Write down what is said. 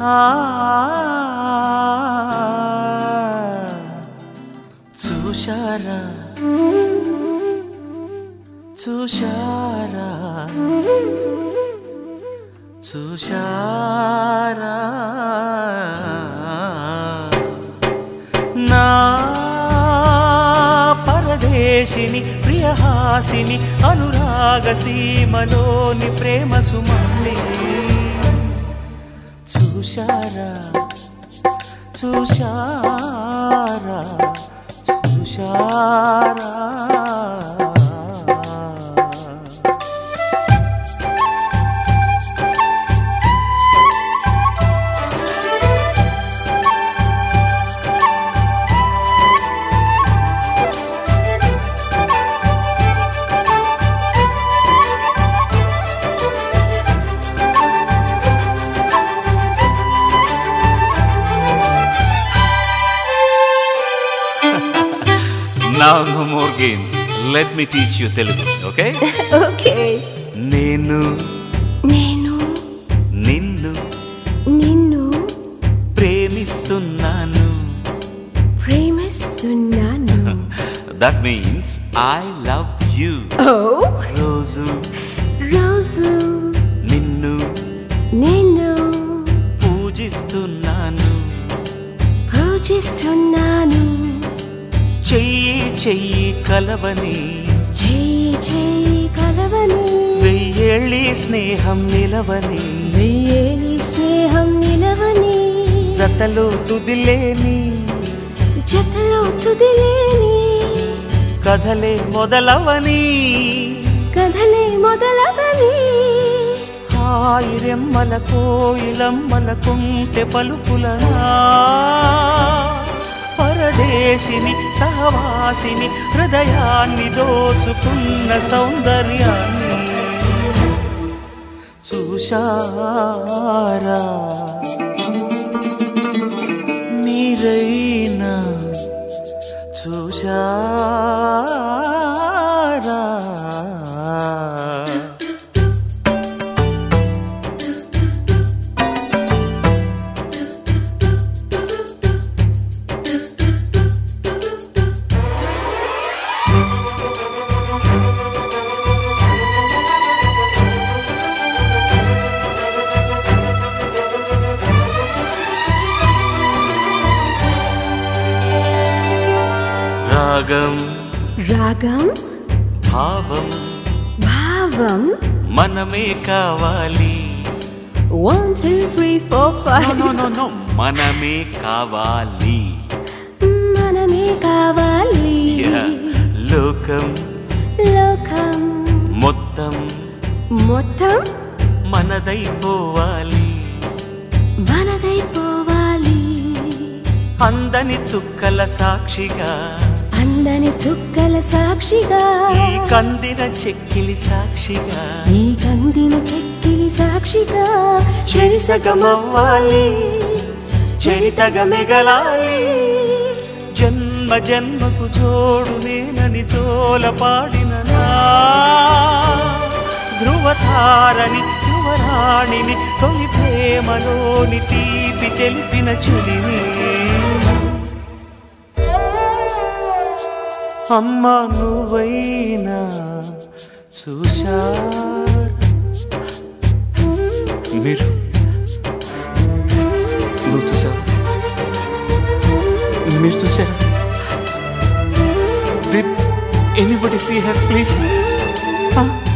ఆ చూశారా చూశారా చూశారా నా పరదేశిని ప్రియహాసిని అనురాగ సీమలోని ప్రేమ సుమల్లి చూశారా చూశారా చూశారా Now no more games. Let me teach you Telugu, okay? Okay నేను నేను నిన్ను నిన్ను ప్రేమిస్తున్నాను ప్రేమిస్తున్నాను that means I love you ఓ రోజు రోజు నిన్ను నేను పూజిస్తున్నాను పూజిస్తున్నాను చెయ్యి చెయ్యి కలవని చేయి చేయి కలవని వెయ్యేళ్ళి స్నేహం నిలవని వెయ్యేలి స్నేహం నిలవని జతలో తుదిలేని జతలో తుదిలేని కథలే మొదలవని కథలే మొదలవని హాయి రెమ్మల కోయిలమ్మల కుంటె పలుకులనా పరదేశిని సహవాసిని హృదయాన్ని దోచుకున్న సౌందర్యాన్ని చూశారా మీరైనా చూశారా రాగం రాగం భావం భావం మనమే కావాలి one two three four five no no no మనమే కావాలి మనమే కావాలి Yeah. లోకం లోకం మొత్తం మొత్తం మనదైపోవాలి మనదైపోవాలి అందని చుక్కల సాక్షిగా అందని చుక్కల సాక్షిగా ఈ కందిన చెక్కిలి సాక్షిగా ఈ కందిన చెక్కిలి సాక్షిగా చెరిసగమవ్వాలి చరితగ మెగలాలి జన్మ జన్మకు జోడు నేనని జోల పాడిన నా ధ్రువతారని యువరాణిని తొలి ప్రేమలోని తీపి తెలిపిన చెలిని అమ్మ నువ్వైనా చూశా మీరు నువ్వు చూసావు మీరు చూసారా did anybody see her please